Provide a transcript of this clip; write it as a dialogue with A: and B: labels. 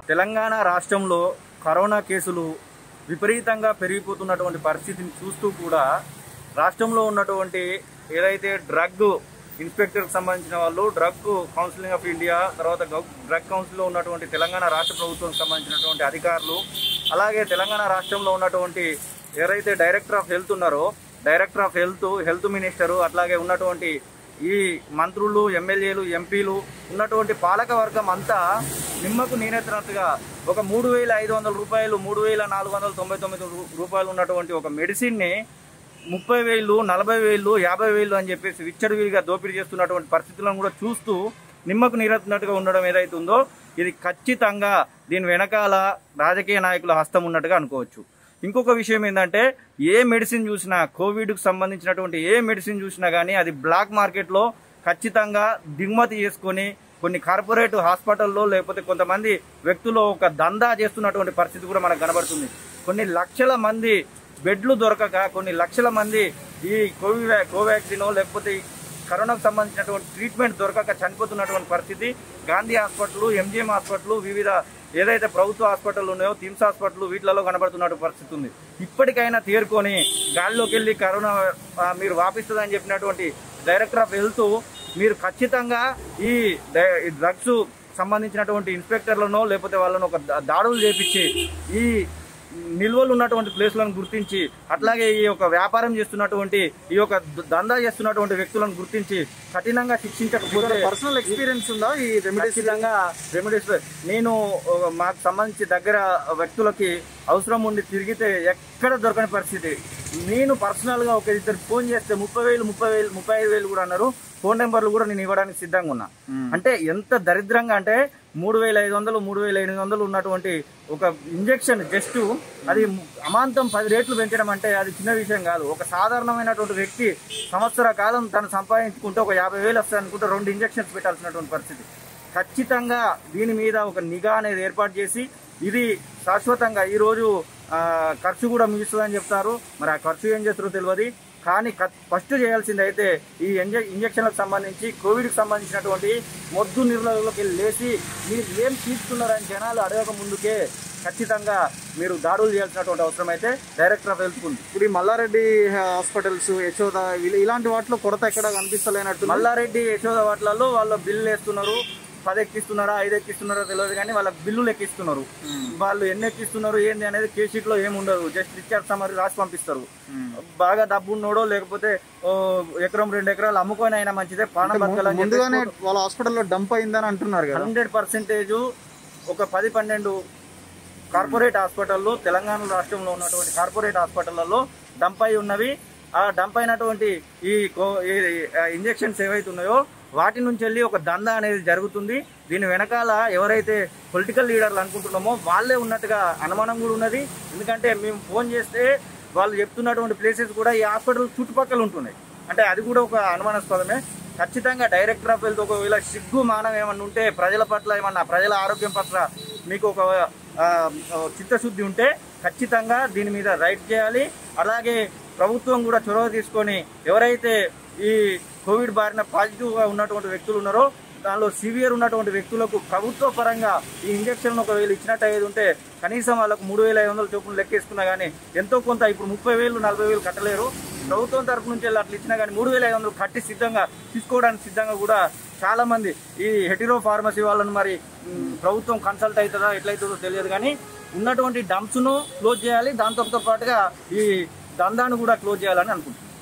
A: తెలంగాణ రాష్ట్రంలో కరోనా కేసులు విపరీతంగా పెరిగిపోతున్నటువంటి పరిస్థితిని చూస్తూ కూడా రాష్ట్రంలో ఉన్నటువంటి ఏదైతే డ్రగ్ ఇన్స్పెక్టర్కి సంబంధించిన వాళ్ళు డ్రగ్ కౌన్సిలింగ్ ఆఫ్ ఇండియా తర్వాత గవ్- డ్రగ్ కౌన్సిల్లో ఉన్నటువంటి తెలంగాణ రాష్ట్ర ప్రభుత్వం సంబంధించినటువంటి అధికారులు అలాగే తెలంగాణ రాష్ట్రంలో ఉన్నటువంటి ఎవరైతే డైరెక్టర్ ఆఫ్ హెల్త్ ఉన్నారో director of health health minister అట్లాగే ఉన్నటువంటి ఈ మంత్రులు ఎమ్మెల్యేలు ఎంపీలు ఉన్నటువంటి పాలక వర్గం అంతా నిమ్మకు నీరెత్తినట్టుగా ఒక మూడు వేల ఐదు వందల రూపాయలు మూడు వేల నాలుగు వందల తొంభై తొమ్మిది రూ- రూపాయలు ఉన్నటువంటి ఒక మెడిసిన్ని ముప్పై వేలు నలభై వేలు యాభై వేలు అని చెప్పేసి విచ్చడివిడిగా దోపిడీ చేస్తున్నటువంటి పరిస్థితులను కూడా చూస్తూ నిమ్మకు నీరెత్తినట్టుగా ఉండడం ఏదైతే ఉందో ఇది ఖచ్చితంగా దీని వెనకాల రాజకీయ నాయకుల హస్తం ఉన్నట్టుగా అనుకోవచ్చు ఇంకొక విషయం ఏంటంటే ఏ మెడిసిన్ చూసినా కోవిడ్కి సంబంధించినటువంటి ఏ మెడిసిన్ చూసినా కానీ అది బ్లాక్ మార్కెట్లో ఖచ్చితంగా దిగుమతి చేసుకొని కొన్ని కార్పొరేట్ హాస్పిటల్లో లేకపోతే కొంతమంది వ్యక్తులు ఒక దందా చేస్తున్నటువంటి పరిస్థితి కూడా మనకు కనబడుతుంది కొన్ని లక్షల మంది బెడ్లు దొరకక కొన్ని లక్షల మంది ఈ కోవి కోవాక్సిన్ లేకపోతే ఈ కరోనాకు సంబంధించినటువంటి ట్రీట్మెంట్ దొరకక చనిపోతున్నటువంటి పరిస్థితి గాంధీ హాస్పిటల్ ఎంజిఎం హాస్పిటల్ వివిధ ఏదైతే ప్రభుత్వ హాస్పిటల్ ఉన్నాయో టిమ్స్ హాస్పిటల్ వీటిలలో కనబడుతున్న పరిస్థితి ఉంది ఇప్పటికైనా తేరుకొని గాలిలోకి వెళ్ళి కరోనా ఆ, మీరు వాపిస్తుందని చెప్పినటువంటి డైరెక్టర్ ఆఫ్ హెల్త్ మీరు ఖచ్చితంగా ఈ డ- ఈ డ్రగ్స్ సంబంధించినటువంటి ఇన్స్పెక్టర్లను లేకపోతే వాళ్ళను ఒక దా- దాడులు చేపించి ఈ నిల్వలు ఉన్నటువంటి ప్లేస్లను గుర్తించి అట్లాగే ఈ యొక్క వ్యాపారం చేస్తున్నటువంటి ఈ యొక్క ద- దందా చేస్తున్నటువంటి వ్యక్తులను గుర్తించి కఠినంగా శిక్షించకపోతే
B: పర్సనల్ ఎక్స్పీరియన్స్ ఉందా ఈ రెమెడీస్
A: ఖచ్చితంగా రెమెడీస్ నేను ఒక మాకు సంబంధించి దగ్గర వ్యక్తులకి అవసరం ఉండి తిరిగితే ఎక్కడ దొరకని పరిస్థితి నేను పర్సనల్ గా ఒక ఇద్దరు ఫోన్ చేస్తే ముప్పై వేలు ముప్పై వేలు ముప్పై ఐదు వేలు కూడా అన్నారు ఫోన్ నెంబర్లు కూడా నేను ఇవ్వడానికి సిద్ధంగా ఉన్నా అంటే ఎంత దరిద్రంగా అంటే మూడు వేల ఐదు వందలు మూడు వేల ఎనిమిది వందలు ఉన్నటువంటి ఒక ఇంజెక్షన్ జస్ట్ అది అమాంతం పది రేట్లు పెంచడం అంటే అది చిన్న విషయం కాదు ఒక సాధారణమైనటువంటి వ్యక్తి సంవత్సర కాలం తను సంపాదించుకుంటే ఒక యాభై వేలు వస్తాయి అనుకుంటే రెండు ఇంజెక్షన్స్ పెట్టాల్సినటువంటి పరిస్థితి ఖచ్చితంగా దీని మీద ఒక నిఘా అనేది ఏర్పాటు చేసి ఇది శాశ్వతంగా ఈరోజు ఆ, ఖర్చు కూడా మిగుస్తుందని చెప్తారు మరి ఆ ఖర్చు ఏం చేస్తారో తెలియదు కానీ ఫస్ట్ చేయాల్సింది అయితే ఈ ఇంజ ఇంజక్షన్లకు సంబంధించి కోవిడ్కి సంబంధించినటువంటి మొద్దు నిర్ణయంలోకి లేచి మీరు ఏం తీసుకున్నారని జనాలు అడగక ముందుకే ఖచ్చితంగా మీరు దాడులు చేయాల్సినటువంటి అవసరం అయితే డైరెక్టర్ ఆఫ్ హెల్త్ ఉంది
B: ఇప్పుడు ఈ మల్లారెడ్డి హాస్పిటల్స్ యశోద వీళ్ళ- ఇలాంటి వాటిలో కొరత ఎక్కడ కనిపిస్తలేనట్టు
A: మల్లారెడ్డి యశోద వాటిలలో వాళ్ళు బిల్లులు వేస్తున్నారు పది ఎక్కిస్తున్నారా ఐదు ఎక్కిస్తున్నారో తెలియదు కానీ వాళ్ళకి బిల్లులు ఎక్కిస్తున్నారు వాళ్ళు ఎన్ని ఎక్కిస్తున్నారు ఏంది అనేది కేస్ షీట్ లో ఏమి ఉండదు జస్ట్ డిశ్చార్జ్ సమరీ రాసి పంపిస్తారు బాగా డబ్బు ఉన్నోడో లేకపోతే ఓ ఎకరం రెండు ఎకరాలు అమ్ముకొని అయినా మంచిదే ప్రాణం బతకాలని
B: ముందుగానే వాళ్ళ హాస్పిటల్లో డంప్ అయిందని అంటున్నారు కదా
A: హండ్రెడ్ పర్సెంటేజ్ ఒక పది పన్నెండు కార్పొరేట్ హాస్పిటల్లో తెలంగాణ రాష్ట్రంలో ఉన్నటువంటి కార్పొరేట్ హాస్పిటళ్లలో డంప్ అయి ఉన్నవి ఆ డంప్ అయినటువంటి ఈ కో- ఈ ఇంజెక్షన్స్ ఏవైతే ఉన్నాయో వాటి నుంచి వెళ్ళి ఒక దందా అనేది జరుగుతుంది దీని వెనకాల ఎవరైతే పొలిటికల్ లీడర్లు అనుకుంటున్నామో వాళ్ళే ఉన్నట్టుగా అనుమానం కూడా ఉన్నది ఎందుకంటే మేము ఫోన్ చేస్తే వాళ్ళు చెప్తున్నటువంటి ప్లేసెస్ కూడా ఈ హాస్పిటల్ చుట్టుపక్కల ఉంటున్నాయి అంటే అది కూడా ఒక అనుమానాస్పదమే ఖచ్చితంగా డైరెక్టర్ ఆఫ్ హెల్త్ ఒకవేళ సిగ్గు మానం ఏమన్నా ఉంటే ప్రజల పట్ల ఏమన్నా ప్రజల ఆరోగ్యం పట్ల మీకు ఒక ఆ, చిత్తశుద్ధి ఉంటే ఖచ్చితంగా దీని మీద రైట్ చేయాలి అలాగే ప్రభుత్వం కూడా చొరవ తీసుకొని ఎవరైతే ఈ కోవిడ్ బారిన పాజిటివ్గా ఉన్నటువంటి వ్యక్తులు ఉన్నారో దానిలో సివియర్ ఉన్నటువంటి వ్యక్తులకు ప్రభుత్వ పరంగా ఈ ఇంజక్షన్ ఒకవేళ ఇచ్చినట్టు అయ్యేది ఉంటే కనీసం వాళ్ళకు మూడు వేల ఐదు వందల చొప్పున లెక్కేసుకున్నా కానీ ఎంతో కొంత ఇప్పుడు ముప్పై వేలు నలభై వేలు కట్టలేరు ప్రభుత్వం తరపు నుంచి వెళ్ళి అట్లా ఇచ్చినా కానీ మూడు వేల ఐదు వందలు కట్టి సిద్ధంగా తీసుకోవడానికి సిద్ధంగా కూడా చాలా మంది ఈ హెటిరో ఫార్మసీ వాళ్ళని మరి మ్, ప్రభుత్వం కన్సల్ట్ అవుతుందా ఎట్లయితుందో తెలియదు కానీ ఉన్నటువంటి డంప్స్ను క్లోజ్ చేయాలి దాంతో పాటుగా ఈ దందాను కూడా క్లోజ్ చేయాలని అనుకుంటున్నాను